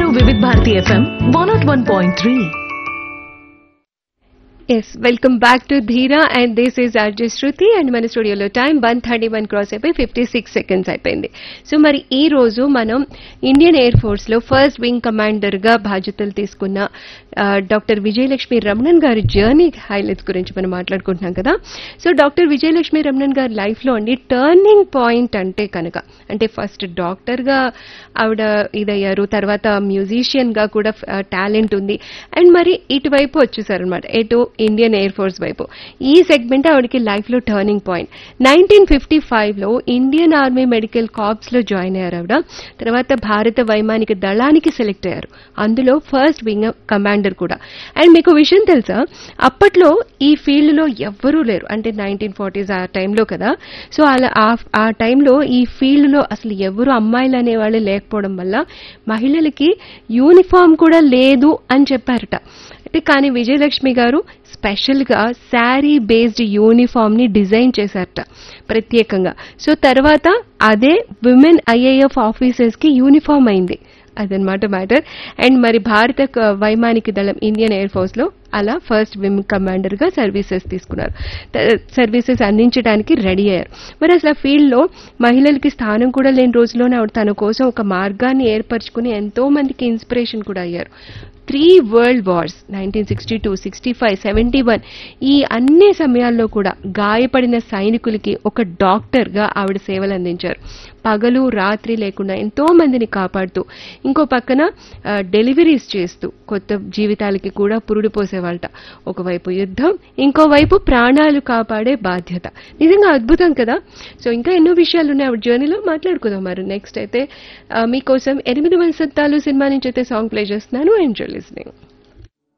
వివిధ Bharati FM one not one point three S welcome back to Dheera and this is RJ Shruti and మన స్టూడియోలో time one thirty one cross అయిపోయి fifty six seconds అయిపోయింది so మరి ఈ రోజు మనం ఇండియన్ ఎయిర్ ఫోర్స్ లో ఫస్ట్ వింగ్ కమాండర్ గా బాధ్యతలు తీసుకున్న ఆ, డాక్టర్ విజయలక్ష్మి రమణన్ గారి జర్నీ హైలైట్స్ గురించి మనం మాట్లాడుకుంటున్నాం కదా సో డాక్టర్ విజయలక్ష్మి రమణన్ గారి లైఫ్ లో అండి టర్నింగ్ పాయింట్ అంటే కనుక అంటే ఫస్ట్ డాక్టర్ గా ఆవిడ ఇదయ్యారు తర్వాత మ్యూజిషియన్ గా కూడా టాలెంట్ ఉంది అండ్ మరి ఇటువైపు వచ్చేసారనమాట ఎటు ఇండియన్ ఎయిర్ ఫోర్స్ వైపు ఈ సెగ్మెంట్ ఆవిడకి లైఫ్ లో turning point nineteen fifty five లో ఇండియన్ ఆర్మీ మెడికల్ కార్ప్స్ లో జాయిన్ అయ్యారు ఆవిడ తర్వాత భారత వైమానిక దళానికి సెలెక్ట్ అయ్యారు అందులో ఫస్ట్ వింగ్ కమాండర్ కూడా అండ్ మీకు విషయం తెలుసా అప్పట్లో ఈ ఫీల్డ్ లో ఎవ్వరూ లేరు అంటే నైన్టీన్ ఫార్టీస్ ఆ టైంలో కదా సో అలా ఆ- ఆ టైంలో ఈ ఫీల్డ్ లో అసలు ఎవరు అమ్మాయిలు అనేవాళ్ళు లేకపోవడం వల్ల మహిళలకి యూనిఫామ్ కూడా లేదు అని చెప్పారట అయితే కానీ విజయలక్ష్మి గారు స్పెషల్ గా శారీ బేస్డ్ యూనిఫామ్ ని డిజైన్ చేశారట ప్రత్యేకంగా సో తర్వాత అదే విమెన్ ఐఏఎఫ్ ఆఫీసర్స్ కి యూనిఫామ్ అయింది అదనమాట మ్యాటర్ అండ్ మరి భారత క- వైమానిక దళం ఇండియన్ ఎయిర్ ఫోర్స్ లో అలా ఫస్ట్ విమెన్ కమాండర్ గా సర్వీసెస్ తీసుకున్నారు త- సర్వీసెస్ అందించడానికి రెడీ అయ్యారు మరి అసలు ఆ ఫీల్డ్ లో మహిళలకి స్థానం కూడా లేని రోజుల్లోనే ఆవిడ తన కోసం ఒక మార్గాన్ని ఏర్పరచుకుని ఎంతో మందికి ఇన్స్పిరేషన్ కూడా అయ్యారు three world wars nineteen sixty two sixty five seventy one ఈ అన్ని సమయాల్లో కూడా గాయపడిన సైనికులకి ఒక డాక్టర్గా ఆవిడ సేవలు అందించారు పగలు రాత్రి లేకుండా ఎంతో మందిని కాపాడుతూ ఇంకో పక్కన ఆ, డెలివరీస్ చేస్తూ కొత్త జీవితాలకి కూడా పురుడు పోసేవాళ్ళట ఒకవైపు యుద్ధం ఇంకోవైపు ప్రాణాలు కాపాడే బాధ్యత నిజంగా అద్భుతం కదా సో ఇంకా ఎన్నో విషయాలు ఉన్నాయి ఆవిడ జర్నీలో మాట్లాడుకుందాం మరి నెక్స్ట్ అయితే ఆ, మీకోసం ఎనిమిది వసంతాలు సినిమా నుంచి అయితే సాంగ్ ప్లే చేస్తున్నాను ఎంజాయ్ లిస్నింగ్